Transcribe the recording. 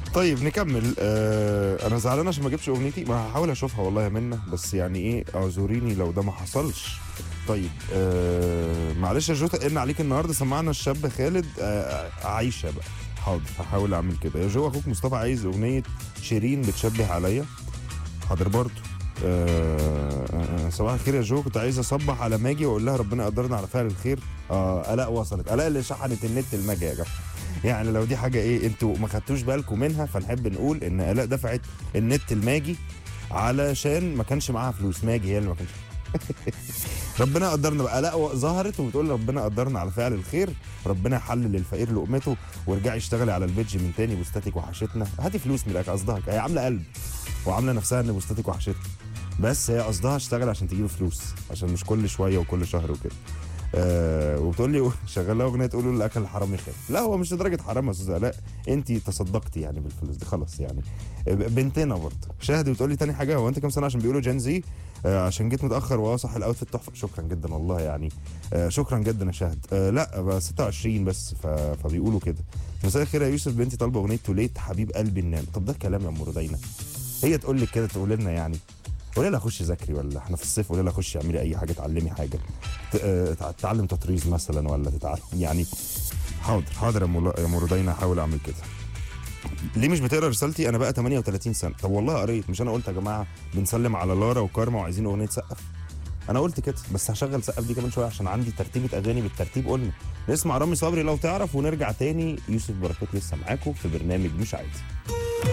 طيب نكمل آه انا زعلان عشان ما جبتش اغنيتي ما هحاول اشوفها والله يا منى بس يعني ايه اعذريني لو ده ما حصلش طيب آه معلش يا جو تقلن عليك النهارده سمعنا الشاب خالد آه عايشه بقى حاضر هحاول اعمل كده يا جو اخوك مصطفى عايز اغنيه شيرين بتشبه عليا حاضر برضه آه آه صباح الخير يا جو كنت عايز اصبح على ماجي واقول لها ربنا يقدرنا على فعل الخير اه الاء وصلت الاء اللي شحنت النت الماجي يا جماعه يعني لو دي حاجه ايه انتوا ما خدتوش بالكم منها فنحب نقول ان الاء دفعت النت الماجي علشان ما كانش معاها فلوس ماجي هي اللي ما كانش ربنا قدرنا بقى الاء ظهرت وبتقول ربنا قدرنا على فعل الخير ربنا يحلل للفقير لقمته وارجعي اشتغلي على البيدج من تاني بوستاتك وحشتنا هاتي فلوس من الاكل قصدها هي عامله قلب وعامله نفسها ان بوستاتك وحشتنا بس هي قصدها اشتغل عشان تجيب فلوس عشان مش كل شويه وكل شهر وكده آه وبتقول لي شغال لها اغنيه تقول له الاكل الحرام يخاف لا هو مش لدرجه حرام يا استاذ لا انت تصدقتي يعني بالفلوس دي خلاص يعني بنتنا برضه شاهد بتقول لي تاني حاجه هو انت كام سنه عشان بيقولوا جين زي آه عشان جيت متاخر وهو صح الاوتفيت تحفه شكرا جدا والله يعني آه شكرا جدا يا شاهد آه لا بقى 26 بس ف... فبيقولوا كده مساء الخير يا يوسف بنتي طالبه اغنيه توليت حبيب قلبي النام طب ده كلام يا ام رودينا هي تقول لك كده تقول لنا يعني قولي لها اخش ذاكري ولا احنا في الصيف قولي لها خشي اعملي اي حاجه اتعلمي حاجه تتعلم تطريز مثلا ولا تتعلم يعني حاضر حاضر يا ام رودينا هحاول اعمل كده ليه مش بتقرا رسالتي انا بقى 38 سنه طب والله قريت مش انا قلت يا جماعه بنسلم على لارا وكارما وعايزين اغنيه سقف انا قلت كده بس هشغل سقف دي كمان شويه عشان عندي ترتيبه اغاني بالترتيب قلنا نسمع رامي صبري لو تعرف ونرجع تاني يوسف بركات لسه معاكم في برنامج مش عادي